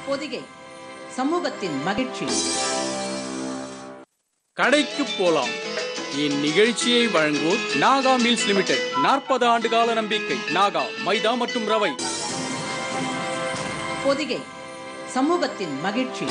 பொதிகை சமூகத்தின் மகிழ்ச்சி கடைக்கு போலாம் இந்நிகழ்ச்சியை வழங்குவோர் நாகா மில்ஸ் லிமிடெட் நாற்பது ஆண்டு கால நம்பிக்கை நாகா மைதா மற்றும் ரவை பொதிகை சமூகத்தின் மகிழ்ச்சி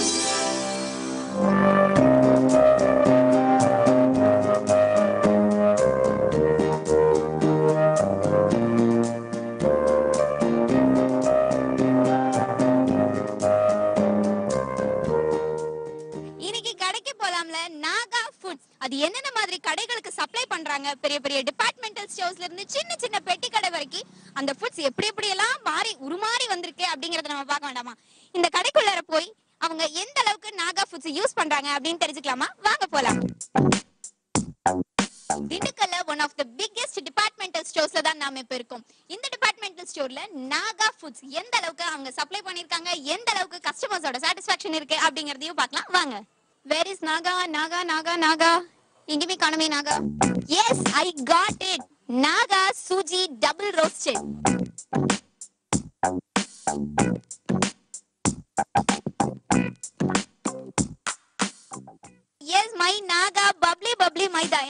இன்னைக்கு கடைக்கு போலாம்ல நாகா ஃபுட்ஸ் அது என்னென்ன மாதிரி கடைகளுக்கு சப்ளை பண்றாங்க பெரிய பெரிய டிபார்ட்மெண்டல் ஸ்டோர்ஸ்ல இருந்து சின்ன சின்ன பெட்டி கடை வரைக்கும் அந்த ஃபுட்ஸ் எப்படி எப்படி எல்லாம் மாறி உருமாறி வந்திருக்கு அப்படிங்கறத நம்ம பார்க்க வேண்டாமா இந்த கடைக்குள்ளார போய் அவங்க எந்த அளவுக்கு நாகா ஃபுட்ஸ் யூஸ் பண்றாங்க அப்படின்னு தெரிஞ்சுக்கலாமா வாங்க போலாம் திண்டுக்கல்ல one of the biggest departmental ஸ்டோர்ஸ்ல தான் நாம இப்ப இருக்கோம் இந்த டிபார்ட்மெண்டல் ஸ்டோர்ல நாகா ஃபுட்ஸ் எந்த அளவுக்கு அவங்க சப்ளை பண்ணிருக்காங்க எந்த அளவுக்கு கஸ்டமர்ஸோட சாட்டிஸ்பாக்சன் இருக்கு அப்படிங்கறதையும் பார்க்கலாம் வாங்க வேர் இஸ் நாகா நாகா நாகா நாகா எங்கேயுமே காணுமே Naga yes I got it Naga sooji double roasted yes my Naga bubbly bubbly maida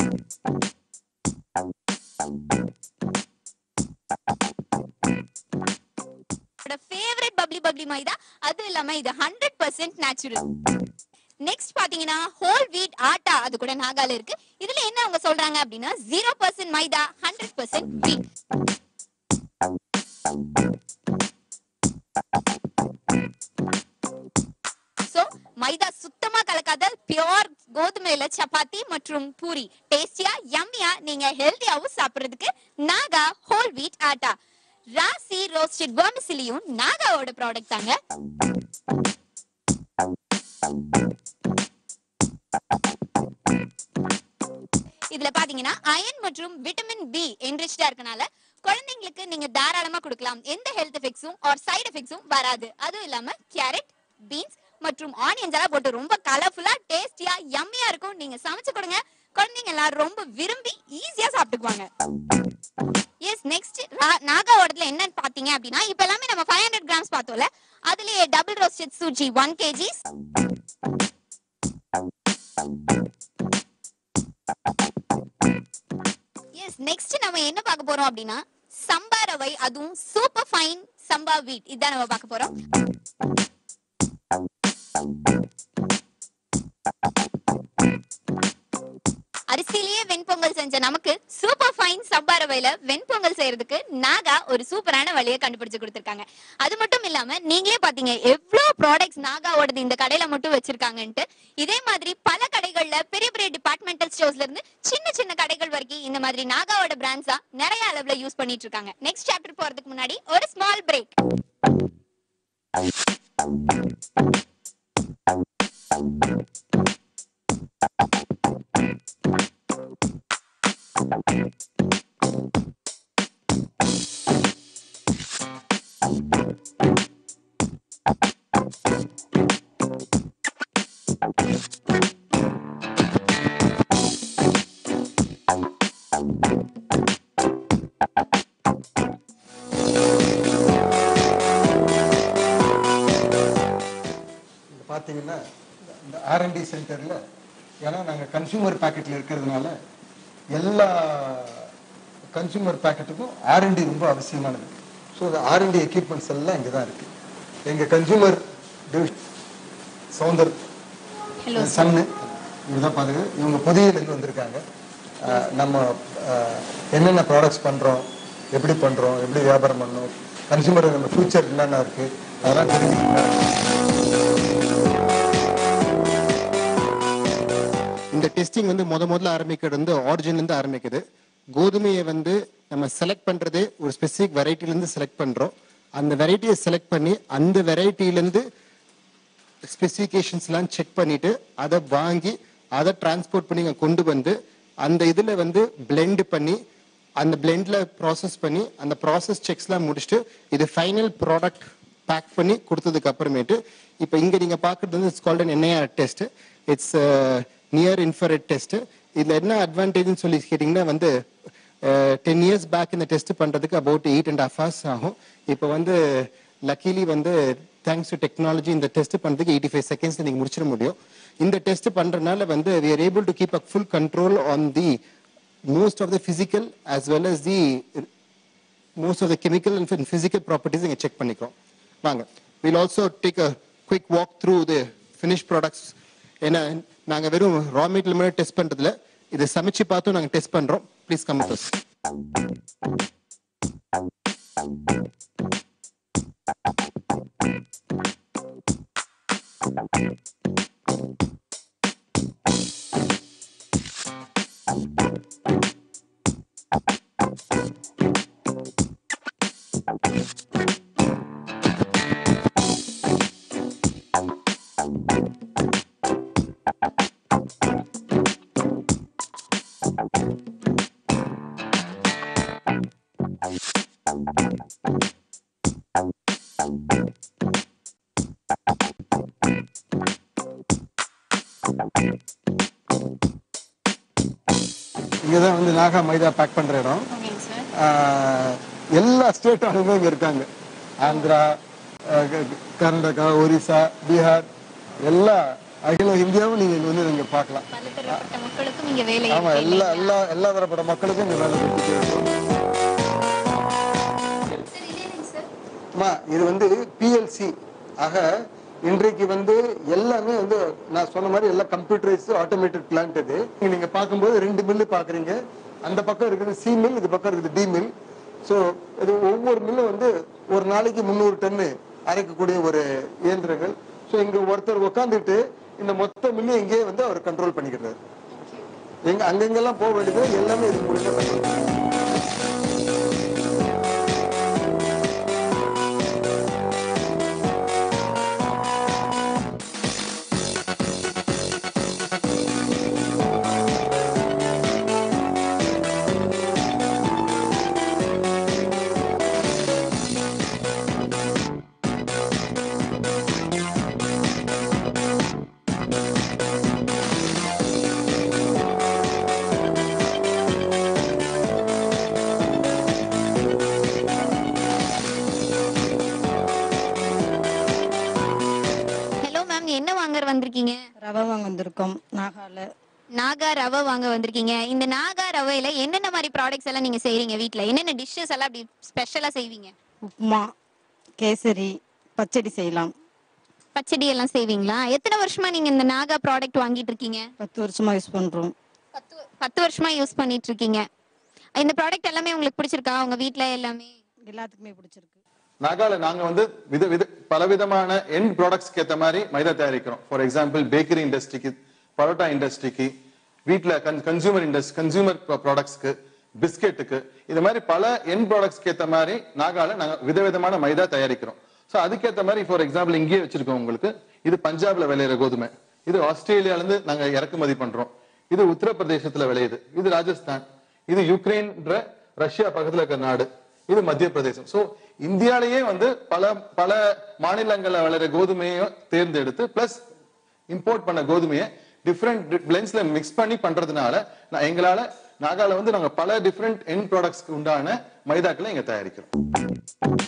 favourite bubbly bubbly maida அது இல்லாம இது ஹண்ட்ரட் பர்சன்ட் நேச்சுரல் நெக்ஸ்ட் பாத்தீங்கன்னா ஹோல் வீட் ஆட்டா அது கூட நாகால இருக்கு இதுல என்ன அவங்க சொல்றாங்க அப்படின்னா zero percent maida hundred percent wheat so maida சுத்தமா கலக்காத பியோர் கோதுமையில சப்பாத்தி மற்றும் பூரி டேஸ்டியா யம்மியா நீங்க ஹெல்தியாவும் சாப்பிடுறதுக்கு நாகா ஹோல் வீட் ஆட்டா ராசி ரோஸ்டட் வர்மிசிலியும் நாகாவோட ப்ராடக்ட் தாங்க இதுல பாத்தீங்கன்னா அயன் மற்றும் விட்டமின் பி என்ரிச்டா இருக்கனால குழந்தைங்களுக்கு நீங்க தாராளமா கொடுக்கலாம் எந்த ஹெல்த் எஃபெக்ட்ஸும் ஆர் சைடு எஃபெக்ட்ஸும் வராது அதுவும் இல்லாம கேரட் பீன்ஸ் மற்றும் ஆனியன்ஸ் எல்லாம் போட்டு ரொம்ப கலர்ஃபுல்லா டேஸ்டியா யம்மியா இருக்கும் நீங்க சமைச்சு கொடுங்க குழந்தைங்க எல்லாம் ரொம்ப விரும்பி ஈஸியா சாப்பிட்டுக்குவாங்க எஸ் நெக்ஸ்ட் நாகாவோடதுல என்னன்னு பாத்தீங்க அப்படின்னா இப்ப எல்லாமே நம்ம ஃபைவ் ஹண்ட்ரட் கிராம்ஸ் பார்த்தோம்ல அதுலயே double roasted sooji one KGs yes next நம்ம என்ன பார்க்க போறோம் அப்படின்னா சம்பா ரவை அதுவும் சூப்பர் ஃபைன் சம்பா வீட் இதான் நம்ம பார்க்க போறோம் அரிசியிலேயே வெண்பொங்கல் செஞ்ச நமக்கு சூப்பர் ஃபைன் சம்பா ரவையில வெண்பொங்கல் செய்யறதுக்கு நாகா ஒரு சூப்பரான வழியை கண்டுபிடிச்சு கொடுத்திருக்காங்க அது மட்டும் இல்லாம நீங்களே பாத்தீங்க எவ்வளவு ப்ராடக்ட்ஸ் நாகாவோடது இந்த கடையில மட்டும் வச்சிருக்காங்கன்ட்டு இதே மாதிரி பல கடைகள்ல பெரிய பெரிய டிபார்ட்மெண்டல் ஸ்டோர்ஸ்ல இருந்து சின்ன சின்ன கடைகள் வரைக்கும் இந்த மாதிரி நாகாவோட பிராண்ட்ஸா நிறைய அளவுல யூஸ் பண்ணிட்டு இருக்காங்க நெக்ஸ்ட் சாப்டர் போறதுக்கு முன்னாடி ஒரு ஸ்மால் பிரேக் இது பார்த்தீங்கன்னா இந்த ஆர்என்டி சென்டரில் ஏன்னா நாங்கள் கன்சூமர் பேக்கெட்டில் இருக்கிறதுனால எல்லா கன்சூமர் பேக்கெட்டுக்கும் ஆர்என்டி ரொம்ப அவசியமானது ஸோ இந்த ஆர்என்டி எக்யூப்மெண்ட்ஸ் எல்லாம் இங்கே தான் இருக்குது எங்கள் கன்சூமர் டிவிஷன் சவுந்தர் சன்னு இவர் தான் பாருங்க இவங்க புதியிலேருந்து வந்திருக்காங்க அஹ் நம்ம அஹ், என்னென்ன ப்ராடக்ட்ஸ் பண்ணுறோம் எப்படி பண்ணுறோம் எப்படி வியாபாரம் பண்ணணும் கன்சூமர் நம்ம ஃபியூச்சர் என்னென்ன இருக்குது அதெல்லாம் தெரிஞ்சுக்கிட்டு இந்த டெஸ்டிங் வந்து முத முதல்ல ஆரம்பிக்கிறது வந்து origin ல இருந்து ஆரம்பிக்குது கோதுமையை வந்து நம்ம செலக்ட் பண்றதே ஒரு ஸ்பெசிபிக் வெரைட்டிலேருந்து செலக்ட் பண்றோம் அந்த வெரைட்டியை செலக்ட் பண்ணி அந்த வெரைட்டிலேருந்து ஸ்பெசிஃபிகேஷன்ஸ்லாம் செக் பண்ணிட்டு அதை வாங்கி அதை டிரான்ஸ்போர்ட் பண்ணி இங்க கொண்டு வந்து அந்த இதில் வந்து பிளெண்ட் பண்ணி அந்த பிளெண்டில் ப்ராசஸ் பண்ணி அந்த ப்ராசஸ் செக்ஸ்லாம் முடிச்சுட்டு இது ஃபைனல் ப்ராடக்ட் பேக் பண்ணி கொடுத்ததுக்கு அப்புறமேட்டு இப்போ இங்கே நீங்கள் பார்க்குறது வந்து it's called an NIR test it's near infrared test இதில் என்ன அட்வான்டேஜ்னு சொல்லி கேட்டிங்கன்னா வந்து டென் இயர்ஸ் பேக் இந்த டெஸ்ட் பண்ணுறதுக்கு about eight and half hours ஆகும் இப்போ வந்து லக்கிலி வந்து தேங்க்ஸ் டு டெக்னாலஜி இந்த டெஸ்ட் பண்றதுக்கு எயிட்டி ஃபைவ் செகண்ட்ஸ் நீங்க முடிச்சிட முடியும் இந்த டெஸ்ட் பண்றதுனால வந்து we are able to keep a full control on the most of the physical as well as the most of the chemical and physical properties இங்க check பண்ணிக்கிறோம் வாங்க we'll also take a quick walk through the finished products ஏன்னா நாங்க வெறும் raw material மட்டும் test பண்றதுல இதை சமைச்சு பார்த்தும் நாங்க டெஸ்ட் பண்றோம் ப்ளீஸ் கம் வித் us இங்கே தான் வந்து நாகா மைதா பேக் பண்ற இடம் ஆஹ், எல்லா ஸ்டேட் ஆளுங்களும் இங்க இருக்காங்க ஆந்திரா ஆஹ், க- க- கர்நாடகா ஒரிசா பீகார் எல்லா அகில இந்தியாவும் நீங்க இங்க வந்து நீங்க பார்க்கலாம் பலதரப்பட்ட மக்களுக்கும் இங்க வேலை ஆமா இருக்கு எல்லா எல்லா எல்லா தரப்பட்ட மக்களுக்கும் இங்க வேலை கொடுத்துட்டே இருக்கோம் சார் இது என்னங்க சார் அம்மா இது வந்து பிஎல்சி ஆக இன்றைக்கு வந்து எல்லாமே வந்து நான் சொன்ன மாதிரி எல்லாம் கம்ப்யூட்டரைஸ் ஆட்டோமேட்டட் பிளான்ட் இது இங்க நீங்க பார்க்கும்போது ரெண்டு மில்லு பாக்குறீங்க அந்த பக்கம் இருக்குது சி மில் இது பக்கம் இருக்குது டி மில் ஸோ இது ஒவ்வொரு மில்லும் வந்து ஒரு நாளைக்கு முந்நூறு டன்னு அரைக்கக்கூடிய ஒரு இயந்திரங்கள் ஸோ இங்க ஒருத்தர் உட்காந்துட்டு இந்த மொத்த மில்லையும் இங்கேயே வந்து அவர் கண்ட்ரோல் பண்ணிக்கிறார் எங்க அங்கங்கெல்லாம் போக வேண்டியது எல்லாமே இது மூலியமா control பண்ணிக்கிறார். ஹலோ மேம் என்ன வாங்க வந்திருக்கீங்க ரவை வாங்க வந்திருக்கோம் நாகால நாகா ரவை வாங்க வந்திருக்கீங்க இந்த நாகா ரவையில என்னென்ன மாதிரி ப்ராடக்ட்ஸ் எல்லாம் நீங்க செய்றீங்க வீட்ல என்னென்ன டிஷ்ஷஸ் எல்லாம் அப்படி ஸ்பெஷலா செய்வீங்க உப்புமா கேசரி பச்சடி செய்யலாம் பச்சடி எல்லாம் செய்வீங்களா எத்தனை வருஷமா நீங்க இந்த நாகா ப்ராடக்ட் வாங்கிட்டு இருக்கீங்க பத்து வருஷமா யூஸ் பண்றோம் பத்து பத்து வருஷமா யூஸ் பண்ணிட்டு இருக்கீங்க இந்த ப்ராடக்ட் எல்லாமே உங்களுக்கு பிடிச்சிருக்கா உங்க வீட்ல எல்லாமே எல்லாத்துக்குமே பிடிச்சிருக்கு நாகால நாங்க வந்து வித வித பலவிதமான எண்ட் ப்ராடக்ட்ஸ்க்கு ஏத்த மாதிரி மைதா தயாரிக்கிறோம் ஃபார் எக்ஸாம்பிள் பேக்கரி இண்டஸ்ட்ரிக்கு பரோட்டா இண்டஸ்ட்ரிக்கு வீட்ல கன்சூமர் இண்டஸ்ட் கன்சூமர் ப்ராடக்ட்ஸ்க்கு பிஸ்கெட்டுக்கு இது மாதிரி பல எண்ட் ப்ராடக்ட்ஸ்க்கு ஏத்த மாதிரி நாகால நாங்க விதவிதமான மைதா தயாரிக்கிறோம் சோ அதுக்கேத்த மாதிரி ஃபார் எக்ஸாம்பிள் இங்கேயே வச்சிருக்கோம் உங்களுக்கு இது பஞ்சாப்ல விளையிற கோதுமை இது ஆஸ்திரேலியால இருந்து நாங்க இறக்குமதி பண்றோம் இது உத்தரப்பிரதேசத்துல விளையுது இது ராஜஸ்தான் இது யுக்ரைன்ற ரஷ்யா பக்கத்துல இருக்கிற நாடு இது மத்திய பிரதேசம் சோ இந்தியாலேயே வந்து பல பல மாநிலங்கள்ல விளையிற கோதுமையும் தேர்ந்தெடுத்து பிளஸ் இம்போர்ட் பண்ண கோதுமையை டிஃப்ரெண்ட் பிளென்ஸ்ல மிக்ஸ் பண்ணி பண்றதுனால நான் எங்களால நாகால வந்து நாங்க பல டிஃப்ரெண்ட் எண்ட் ப்ராடக்ட்ஸ்க்கு உண்டான மைதாக்களை இங்க தயாரிக்கிறோம்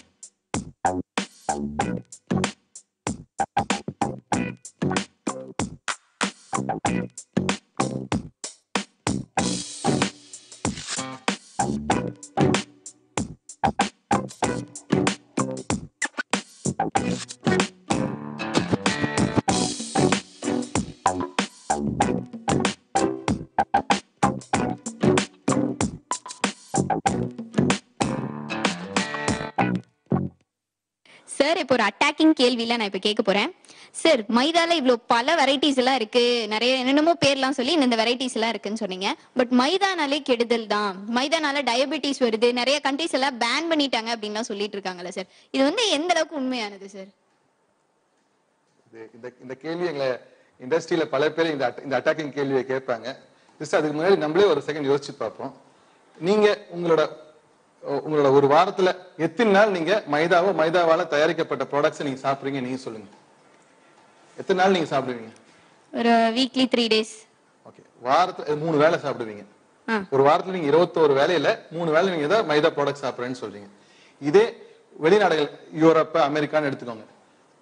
சார் இப்போ ஒரு அட்டாக்கிங் கேள்வியில நான் இப்ப கேட்க போறேன் சார் மைதால இவ்ளோ பல வெரைட்டிஸ் எல்லாம் இருக்கு நிறைய என்னென்னமோ பேர்லாம் சொல்லி இந்த வெரைட்டிஸ் எல்லாம் இருக்குன்னு சொன்னீங்க பட் மைதானாலே கெடுதல் தான் மைதானால டயபெட்டிஸ் வருது நிறைய கண்ட்ரிஸ் எல்லாம் பேன் பண்ணிட்டாங்க அப்படின்லாம் சொல்லிட்டு இருக்காங்கல்ல சார் இது வந்து எந்த அளவுக்கு உண்மையானது சார் இது- இந்த இந்த கேள்வி எங்களை இண்டஸ்ட்ரியில பல பேர் இந்த atta- இந்த அட்டாக்கிங் கேள்வியை கேட்பாங்க ஜஸ்ட் அதுக்கு முன்னாடி நம்மளே ஒரு செகண்ட் யோசிச்சு பார்ப்போம் நீங்க உங்களோட உ- உங்களோட ஒரு வாரத்துல எத்தனை நாள் நீங்க மைதாவோ மைதாவால தயாரிக்கப்பட்ட ப்ராடக்ட்ஸ் நீங்க சாப்பிடுறீங்க நீங்க சொல்லுங்க எத்தனை நாள் நீங்க சாப்பிடுவீங்க ஒரு வீக்லி த்ரீ டேஸ் ஓகே வாரத்துல மூணு வேளை சாப்பிடுவீங்க ஆ. ஒரு வாரத்துல நீங்க இருபத்தோரு வேலையில மூணு வேளை நீங்க ஏதாவது மைதா ப்ராடக்ட் சாப்பிடுறேன்னு சொல்றீங்க இதே வெளிநாடுகள் யூரோப் அமெரிக்கான்னு எடுத்துக்கோங்க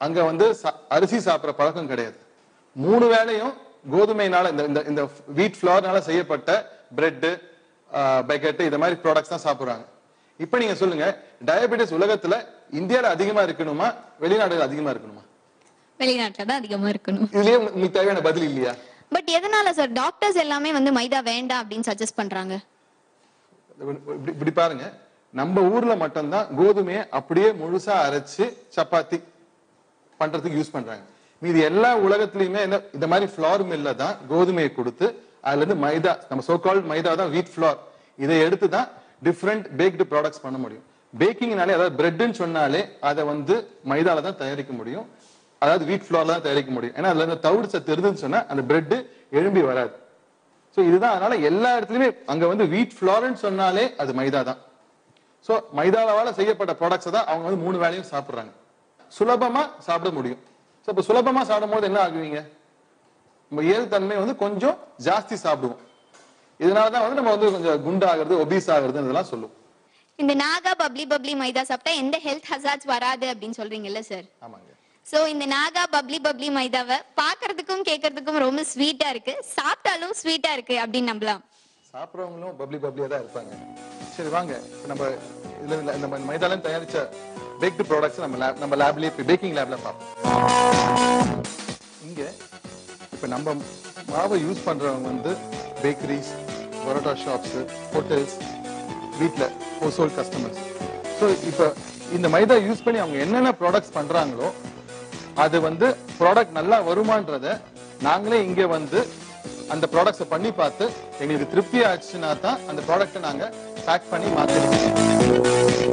அங்க வந்து சா- அரிசி சாப்பிடுற பழக்கம் கிடையாது மூணு வேளையும் கோதுமைனால இந்த இந்த இந்த வீட் ஃபிளார்னால செய்யப்பட்ட பிரெட் பக்கெட் இந்த மாதிரி ப்ராடக்ட்ஸ் தான் சாப்பிடுறாங்க இப்போ நீங்க சொல்லுங்க டயபெட்டிஸ் உலகத்துல இந்தியால அதிகமா இருக்கணுமா வெளிநாடுகள் அதிகமா இருக்கணுமா வெளிநாட்டுல தான் அதிகமா இருக்கணும் இதுலயே உங்களுக்கு உங்களுக்கு தேவையான பதில் இல்லையா பட் எதனால சார் டாக்டர்ஸ் எல்லாமே வந்து மைதா வேண்டாம் அப்படின்னு சஜஸ்ட் பண்றாங்க இப்படி இப்படி பாருங்க நம்ம ஊர்ல மட்டும்தான் கோதுமையை அப்படியே முழுசா அரைச்சு சப்பாத்தி பண்றதுக்கு யூஸ் பண்றாங்க மீதி எல்லா உலகத்திலயுமே என்ன இந்த மாதிரி ஃபிளார் மில்ல தான் கோதுமையை கொடுத்து அதுல இருந்து மைதா நம்ம சோ கால்ட் மைதா தான் வீட் ஃபிளார் இதை எடுத்து தான் டிஃப்ரெண்ட் பேக்டு ப்ராடக்ட்ஸ் பண்ண முடியும் பேக்கிங்னாலே அதாவது பிரெட்னு சொன்னாலே அதை வந்து மைதால தான் தயாரிக்க முடியும் அதாவது வீட் ஃபிளார்ல தான் தயாரிக்க முடியும் ஏன்னா அதுல இருந்து தவிடு சத்து இருந்துன்னு சொன்னா அந்த பிரெட் எழும்பி வராது சோ இதுதான் அதனால எல்லா இடத்துலயுமே அங்க வந்து வீட் ஃபிளார்னு சொன்னாலே அது மைதா தான் சோ மைதாவால செய்யப்பட்ட ப்ராடக்ட்ஸ் தான் அவங்க வந்து மூணு வேளையும் சாப்பிடுறாங்க சுலபமா சாப்பிட முடியும் சோ இப்ப சுலபமா சாப்பிடும் போது என்ன ஆகுவீங்க நம்ம இயல் தன்மை வந்து கொஞ்சம் ஜாஸ்தி சாப்பிடுவோம் இதனாலதான் வந்து நம்ம வந்து கொஞ்சம் குண்டாகிறது ஒபீஸ் ஆகுறது இதெல்லாம் சொல்லுவோம் இந்த நாகா பப்ளி பப்ளி மைதா சாப்பிட்டா எந்த ஹெல்த் ஹசார்ட்ஸ் வராது அப்படின்னு சொல்றீங்கல்ல சார் ஆமாங்க சோ இந்த நாகா பப்ளி பப்ளி மைதாவை பாக்குறதுக்கும் கேட்கறதுக்கும் ரொம்ப ஸ்வீட்டா இருக்கு சாப்பிட்டாலும் ஸ்வீட்டா இருக்கு அப்படின்னு நம்பலாம் சாப்பிட்றவங்களும் பப்ளி பப்ளியா தான் இருப்பாங்க சரி வாங்க இப்ப நம்ம இதுல இந்த- நம்ம மைதால தயாரிச்ச பேக்டு ப்ராடக்ட்ஸ் நம்ம lab- நம்ம லேப்லயே பேக்கிங் லேப்ல பார்ப்போம் இங்க இப்ப நம்ம மாவை யூஸ் பண்றவங்க வந்து பேக்கரிஸ் பரோட்டா ஷாப்ஸ் ஹோட்டல்ஸ் வீட்ல ஹோல்சோல் கஸ்டமர்ஸ் ஸோ இப்போ இந்த மைதா யூஸ் பண்ணி அவங்க என்னென்ன ப்ராடக்ட்ஸ் பண்றாங்களோ அது வந்து ப்ராடக்ட் நல்லா வருமான்றத நாங்களே இங்க வந்து அந்த ப்ராடக்ட்ஸை பண்ணி பார்த்து எங்களுக்கு திருப்தி ஆச்சுன்னா தான் அந்த ப்ராடக்ட்டை நாங்க பேக் பண்ணி மாத்திருக்கோம்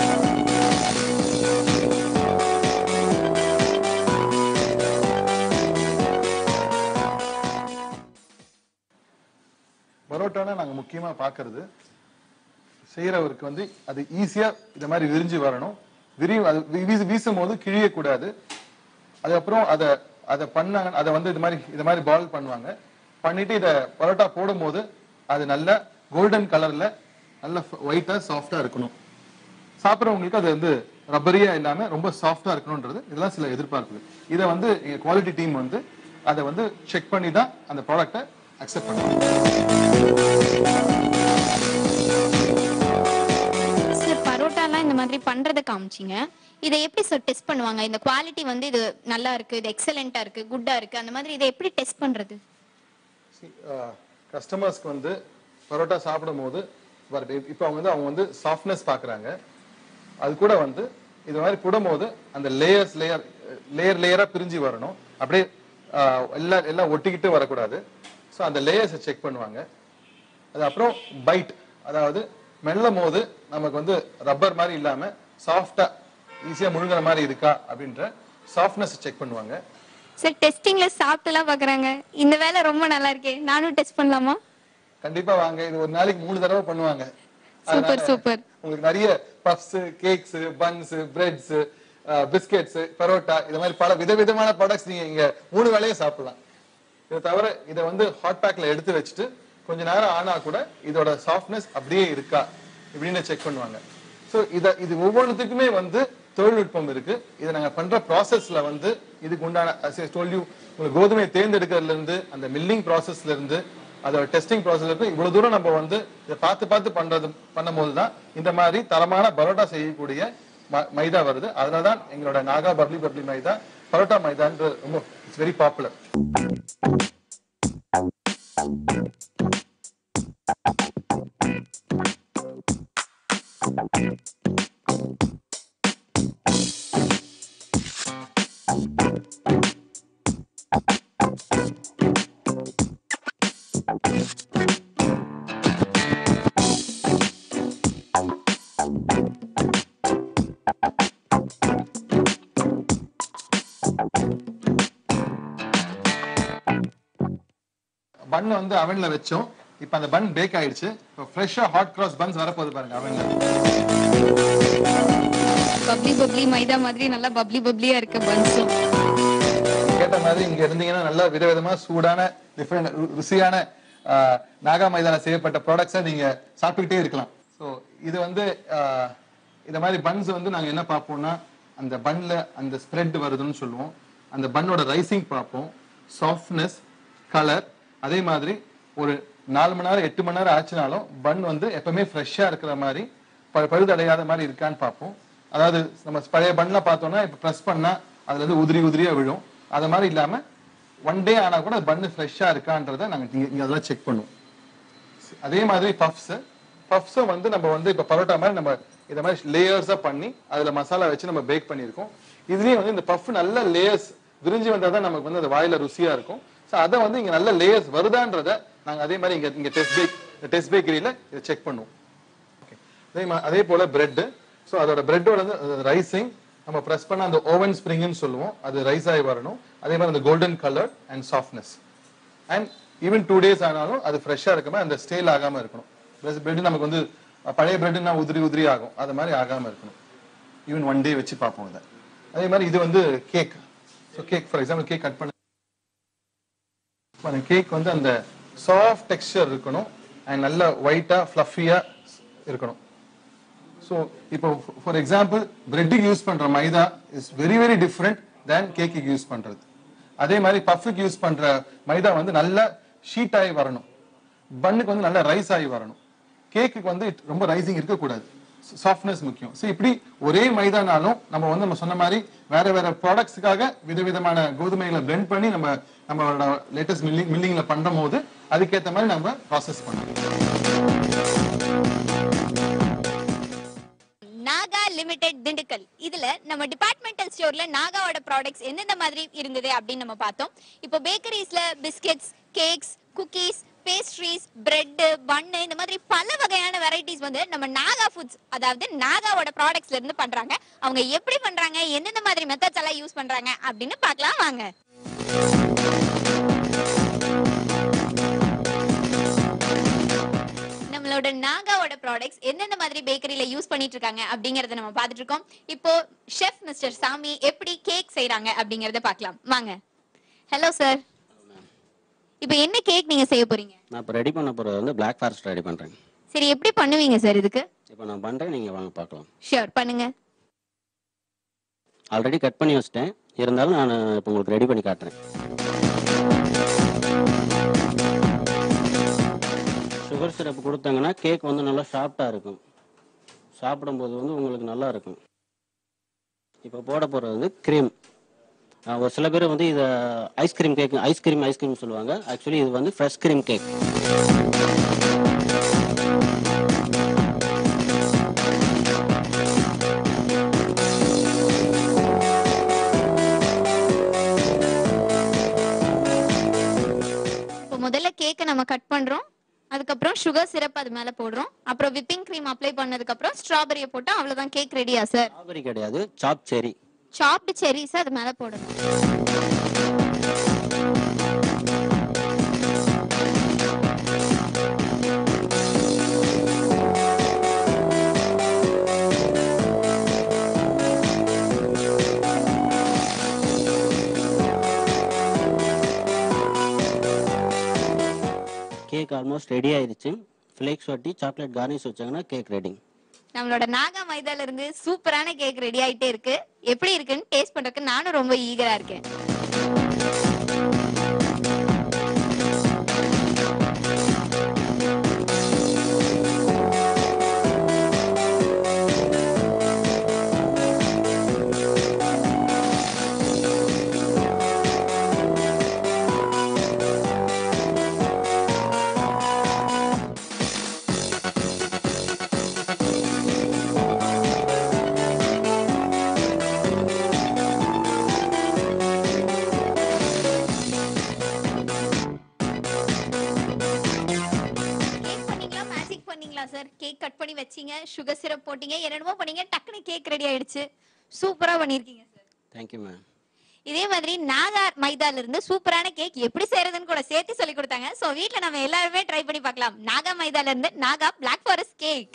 பரோட்டானா நாங்க முக்கியமா பார்க்கிறது செய்யறவருக்கு வந்து அது ஈஸியா இந்த மாதிரி விரிஞ்சு வரணும் விரி அது வீசு வீசும் போது கிழியக்கூடாது அதுக்கப்புறம் அதை அதை பண்ணாங்க அதை வந்து இது மாதிரி இது மாதிரி பால் பண்ணுவாங்க பண்ணிட்டு இதை பரோட்டா போடும்போது அது நல்ல கோல்டன் கலர்ல நல்ல ஒயிட்டா சாஃப்டா இருக்கணும் சாப்பிட்றவங்களுக்கு அது வந்து ரப்பரியா இல்லாம ரொம்ப சாஃப்டா இருக்கணும்ன்றது இதெல்லாம் சில எதிர்பார்ப்புகள் இதை வந்து எங்க குவாலிட்டி டீம் வந்து அதை வந்து செக் பண்ணி தான் அந்த ப்ராடக்ட்டை அக்செப்ட் பண்ணுவாங்க சார் பரோட்டாலாம் இந்த மாதிரி பண்றதை காமிச்சிங்க இதை எப்படி சார் டெஸ்ட் பண்ணுவாங்க இந்த குவாலிட்டி வந்து இது நல்லா இருக்கு இது எக்ஸலண்டா இருக்கு குட்டா இருக்கு அந்த மாதிரி இதை எப்படி டெஸ்ட் பண்றது கஸ்டமர்ஸ்க்கு வந்து பரோட்டா சாப்பிடும் போது இப்போ அவங்க வந்து அவங்க வந்து சாஃப்ட்னஸ் பார்க்குறாங்க அது கூட வந்து இது மாதிரி போடும்போது அந்த லேயர்ஸ் லேயர் லேயர் லேயரா பிரிஞ்சு வரணும் அப்படியே ஆஹ், எல்லாம் எல்லாம் ஒட்டிக்கிட்டு வரக்கூடாது ஸோ அந்த லேயர்ஸை செக் பண்ணுவாங்க அது அப்புறம் பைட் அதாவது மெல்லும் போது நமக்கு வந்து ரப்பர் மாதிரி இல்லாம சாஃப்டா ஈஸியா முழுங்குற மாதிரி இருக்கா அப்படின்ற சாஃப்ட்னஸ் செக் பண்ணுவாங்க சார் டெஸ்டிங்ல சாப்பிட்டுலாம் பாக்குறாங்க இந்த வேலை ரொம்ப நல்லா இருக்கே நானும் டெஸ்ட் பண்ணலாமா கண்டிப்பா வாங்க இது ஒரு நாளைக்கு மூணு தடவை பண்ணுவாங்க சூப்பர் அதனால சூப்பர் உங்களுக்கு நிறைய puffs cakes buns breads biscuits parotta இது மாதிரி பல விதவிதமான ப்ராடக்ட்ஸ் நீங்க இங்க மூணு வேளையும் சாப்பிடலாம் இதை தவிர இதை வந்து ஹாட் பேக்ல எடுத்து வச்சுட்டு கொஞ்ச நேரம் ஆனா கூட இதோட சாஃப்ட்னஸ் அப்படியே இருக்கா இப்படின்னு செக் பண்ணுவாங்க ஸோ இத இது ஒவ்வொன்றுத்துக்குமே வந்து தொழில்நுட்பம் இருக்கு இதை நாங்க பண்ற ப்ராசஸ்ல வந்து இதுக்கு உண்டான டோல்யூ உங்களுக்கு கோதுமையை தேர்ந்தெடுக்கிறதுல இருந்து அந்த மில்லிங் ப்ராசஸ்ல இருந்து அதோட டெஸ்டிங் ப்ராசஸ்ல இருந்து இவ்வளவு தூரம் நம்ம வந்து இதை பார்த்து பார்த்து பண்றது பண்ணும்போது தான் இந்த மாதிரி தரமான பரோட்டா செய்யக்கூடிய ம- மைதா வருது அதனால தான் எங்களோட நாகா பப்ளி பப்ளி மைதா பரோட்டா மைதான்ற ரொம்ப இட்ஸ் வெரி பாப்புலர் பன் வந்து அவன்ல வச்சோம் இப்போ அந்த பன் பேக் ஆயிடுச்சு இப்போ ஃப்ரெஷ்ஷா ஹாட் கிராஸ் பன்ஸ் வரப்போகுது பாருங்க அவன்ல பப்ளி பப்ளி மைதா மாதிரி நல்லா பப்ளி பப்ளியா இருக்கு பன்ஸும் கேட்ட மாதிரி இங்க இருந்தீங்கன்னா நல்லா விதவிதமா சூடான டிஃப்ரெண்ட் ருசியான ஆஹ், நாகா மைதான செய்யப்பட்ட ப்ராடக்ட்ஸை நீங்க சாப்பிட்டுக்கிட்டே இருக்கலாம் ஸோ இது வந்து ஆஹ், இந்த மாதிரி பன்ஸ் வந்து நாங்க என்ன பார்ப்போம்னா அந்த பன்ல அந்த ஸ்ப்ரெட் வருதுன்னு சொல்லுவோம் அந்த பன்னோட ரைசிங் பார்ப்போம் சாஃப்ட்னஸ் கலர் அதே மாதிரி ஒரு நாலு மணி நேரம் எட்டு மணி நேரம் ஆச்சுனாலும் பன் வந்து எப்பவுமே ஃப்ரெஷ்ஷா இருக்கிற மாதிரி ப- பழுதடையாத மாதிரி இருக்கான்னு பார்ப்போம் அதாவது நம்ம பழைய பன்ல பார்த்தோம்னா இப்போ ப்ரெஸ் பண்ணா அதுல இருந்து உதிரி உதிரியா விழும் அது மாதிரி இல்லாம ஒன் டே ஆனா கூட பன்னு ஃப்ரெஷ்ஷா இருக்கான்றதை நாங்க இங்க இங்க அதெல்லாம் செக் பண்ணுவோம் அதே மாதிரி பஃப்ஸ் பஃப்ஸும் வந்து நம்ம வந்து இப்போ பரோட்டா மாதிரி நம்ம இதை மாதிரி லேயர்ஸா பண்ணி அதுல மசாலா வச்சு நம்ம பேக் பண்ணியிருக்கோம் இதுலயும் வந்து இந்த பஃப் நல்ல லேயர்ஸ் விரிஞ்சு வந்தா தான் நமக்கு வந்து அந்த வாயில ருசியா இருக்கும் ஸோ அதை வந்து இங்க நல்ல லேயர்ஸ் வருதான்றத நாங்க அதே மாதிரி இங்க இங்க டெஸ்ட் பேக் டெஸ்ட் பேக்கரியில இதை செக் பண்ணுவோம் Okay. அதே மா- அதே போல பிரெட் ஸோ அதோட பிரெட்டோட வந்து ரைசிங் நம்ம ப்ரெஸ் பண்ண அந்த ஓவன் ஸ்ப்ரிங்னு சொல்லுவோம் அது ரைஸ் ஆகி வரணும் அதே மாதிரி அந்த golden colour and softness and even two days ஆனாலும் அது ஃப்ரெஷ்ஷாக இருக்காம அந்த ஸ்டேல் ஆகாம இருக்கணும் பிரெட் நமக்கு வந்து அஹ், பழைய பிரெட்னா உதிரி உதிரி ஆகும் அது மாதிரி ஆகாம இருக்கணும் ஈவன் ஒன் டே வச்சு பார்ப்போம் இதை அதே மாதிரி இது வந்து cake so cake for example cake cut பண்ண கேக் வந்து அந்த சாஃப்ட் டெக்ஸ்சர் இருக்கணும் அண்ட் நல்ல ஒயிட்டா ஃப்ளஃபியா இருக்கணும் ஸோ இப்போ ஃபார் எக்ஸாம்பிள் பிரெட்டுக்கு யூஸ் பண்ற maida is very very different than கேக்குக்கு யூஸ் பண்றது அதே மாதிரி பஃபுக்கு யூஸ் பண்ற மைதா வந்து நல்ல ஷீட் ஆகி வரணும் பன்னுக்கு வந்து நல்ல ரைஸ் ஆகி வரணும் கேக்குக்கு வந்து it ரொம்ப ரைசிங் இருக்கக்கூடாது சாஃப்ட்னஸ் முக்கியம் ஸோ இப்படி ஒரே மைதானாலும் நம்ம வந்து நம்ம சொன்ன மாதிரி வேற வேற ப்ராடக்ட்ஸுக்காக விதவிதமான கோதுமைகளை பிளெண்ட் பண்ணி நம்ம நம்மளோட லேட்டஸ்ட் மில்லிங் மில்லிங்ல பண்ணும் போது அதுக்கேற்ற மாதிரி நம்ம ப்ராசஸ் பண்ணணும் நாகா லிமிடெட் திண்டுக்கல் இதுல நம்ம டிபார்ட்மெண்டல் ஸ்டோர்ல நாகாவோட ப்ராடக்ட்ஸ் எந்தெந்த மாதிரி இருந்தது அப்படின்னு நம்ம பார்த்தோம் இப்போ பேக்கரிஸ்ல biscuits cakes cookies pastries bread bun இந்த மாதிரி பல வகையான வெரைட்டிஸ் வந்து நம்ம நாகா ஃபுட்ஸ் அதாவது நாகாவோட ப்ராடக்ட்ஸ்ல இருந்து பண்றாங்க அவங்க எப்படி பண்றாங்க எந்தெந்த மாதிரி மெத்தட்ஸ் எல்லாம் யூஸ் பண்றாங்க அப்படின்னு பார்க்கலாம் வாங்க நம்மளோட நாகாவோட ப்ராடக்ட்ஸ் எந்தெந்த மாதிரி பேக்கரியில யூஸ் பண்ணிட்டு இருக்காங்க அப்படிங்கறத நம்ம பார்த்துட்டு இருக்கோம் இப்போ ஷெஃப் மிஸ்டர் சாமி எப்படி கேக் செய்றாங்க அப்படிங்கறத பார்க்கலாம் வாங்க ஹலோ சார் இப்போ என்ன கேக் நீங்க செய்ய போறீங்க நான் இப்போ ரெடி பண்ண போகிறது வந்து பிளாக் ஃபாரஸ்ட் ரெடி பண்ணுறேன் சரி எப்படி பண்ணுவீங்க சார் இதுக்கு இப்போ நான் பண்ணுறேன் நீங்கள் வாங்க பார்க்கலாம் ஷியோர் பண்ணுங்க ஆல்ரெடி கட் பண்ணி வச்சிட்டேன் இருந்தாலும் நான் இப்போ உங்களுக்கு ரெடி பண்ணி காட்டுறேன் சுகர் சிரப் கொடுத்தாங்கன்னா கேக் வந்து நல்லா சாஃப்டாக இருக்கும் சாப்பிடும்போது வந்து உங்களுக்கு நல்லா இருக்கும் இப்போ போட போகிறது வந்து க்ரீம் ஒரு சில பேர் வந்து இதை ஐஸ்கிரீம் கேக் ஐஸ்கிரீம் ஐஸ்கிரீம் சொல்லுவாங்க ஆக்சுவலி இது வந்து ஃப்ரெஷ் க்ரீம் கேக் இப்போ முதல்ல கேக்கை நம்ம கட் பண்றோம் அதுக்கப்புறம் சுகர் சிரப் அது மேல போடுறோம் அப்புறம் விப்பிங் க்ரீம் அப்ளை பண்ணதுக்கு அப்புறம் ஸ்ட்ராபெரியை போட்டா அவ்வளவுதான் கேக் ரெடியா சார் ஸ்ட்ராபெரி கிடையாது சாப் செரி சாப்டு செரிஸ் அது மேல போடணும் கேக் ஆல்மோஸ்ட் ரெடி ஆயிடுச்சு ஃப்ளேக்ஸ் ஒட்டி சாக்லேட் கார்னிஷ் வச்சாங்கன்னா கேக் ரெடி நம்மளோட நாகா மைதால இருந்து சூப்பரான கேக் ரெடி ஆயிட்டே இருக்கு எப்படி இருக்குன்னு டேஸ்ட் பண்றதுக்கு நானும் ரொம்ப ஈகரா இருக்கேன் கேக் பண்ணீங்களா மேஜிக் பண்ணீங்களா சார் கேக் கட் பண்ணி வச்சீங்க சுகர் சிரப் போட்டீங்க என்னென்னமோ பண்ணீங்க டக்குனு கேக் ரெடி ஆயிடுச்சு சூப்பரா பண்ணிருக்கீங்க சார் தேங்க்யூ மேம் இதே மாதிரி நாகா மைதால இருந்து சூப்பரான கேக் எப்படி செய்யறதுன்னு கூட சேர்த்து சொல்லி கொடுத்தாங்க சோ வீட்ல நம்ம எல்லாருமே ட்ரை பண்ணி பார்க்கலாம் நாகா மைதால இருந்து நாகா பிளாக் ஃபாரஸ்ட் கேக்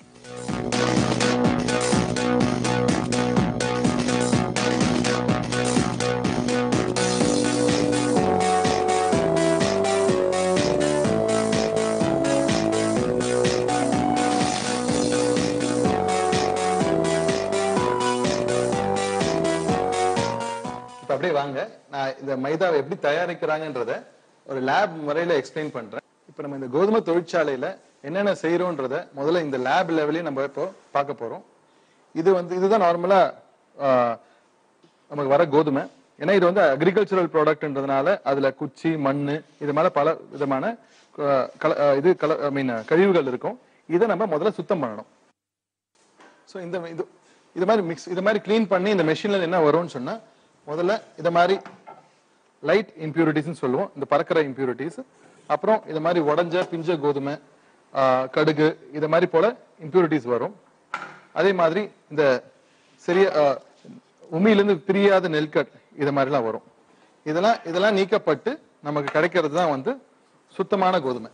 அப்படியே வாங்க நான் இந்த மைதாவை எப்படி தயாரிக்கிறாங்கன்றத ஒரு லேப் முறையில எக்ஸ்பிளைன் பண்றேன் இப்போ நம்ம இந்த கோதுமை தொழிற்சாலையில என்னென்ன செய்யறோன்றத முதல்ல இந்த லேப் லெவலையும் நம்ம இப்போ பார்க்க போறோம் இது வந்து இதுதான் நார்மலா நமக்கு வர கோதுமை ஏன்னா இது வந்து அக்ரிகல்ச்சரல் ப்ராடக்ட்ன்றதுனால அதுல குச்சி மண்ணு இது மாதிரி பல விதமான அஹ், கல- அஹ், இது கல ஐ மீன் கழிவுகள் இருக்கும் இதை நம்ம முதல்ல சுத்தம் பண்ணணும் ஸோ இந்த இது இது மாதிரி மிக்ஸ் இது மாதிரி க்ளீன் பண்ணி இந்த மெஷின்ல என்ன வரும்னு சொன்னா முதல்ல இது மாதிரி லைட் இம்பியூரிட்டிஸ்னு சொல்லுவோம் இந்த பறக்கிற இம்பியூரிட்டிஸ் அப்புறம் இது மாதிரி உடஞ்ச பிஞ்ச கோதுமை ஆஹ், கடுகு இது மாதிரி போல இம்பியூரிட்டிஸ் வரும் அதே மாதிரி இந்த சிறிய ஆஹ், உமியிலிருந்து பிரியாத நெல்கட் இது மாதிரிலாம் வரும் இதெல்லாம் இதெல்லாம் நீக்கப்பட்டு நமக்கு கிடைக்கிறது தான் வந்து சுத்தமான கோதுமை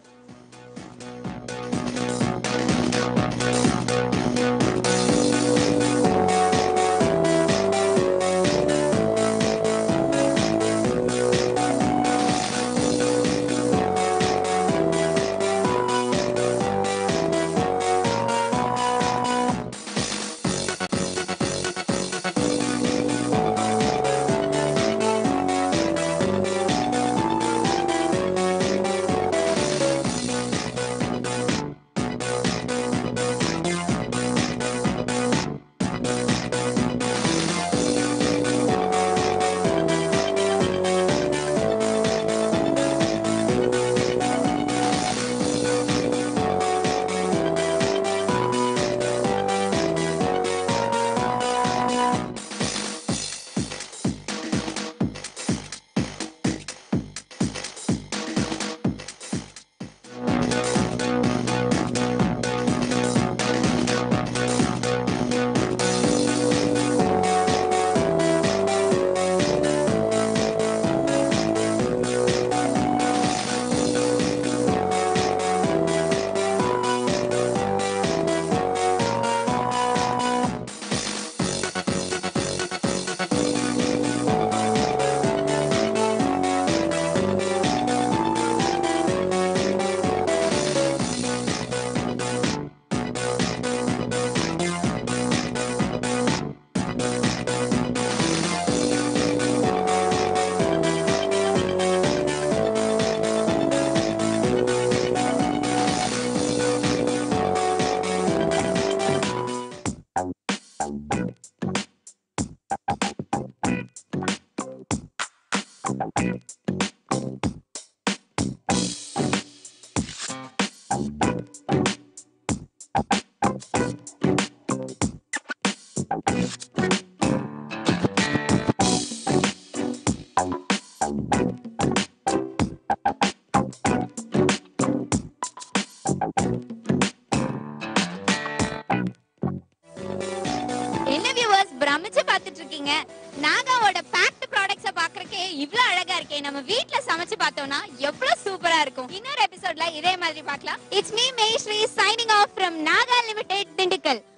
என்ன வியூவர்ஸ் பிரமிச்சு பார்த்துட்டு இருக்கீங்க நாகாவோட பேக்ட் ப்ராடக்ட்ஸ பாக்குறக்கே இவ்ளோ அழகா இருக்கே நம்ம வீட்ல சமைச்சு பார்த்தோம்னா எவ்வளவு சூப்பரா இருக்கும் இன்னொரு எபிசோட்ல இதே மாதிரி பார்க்கலாம் it's me Maysree signing off from Naga limited Dindigul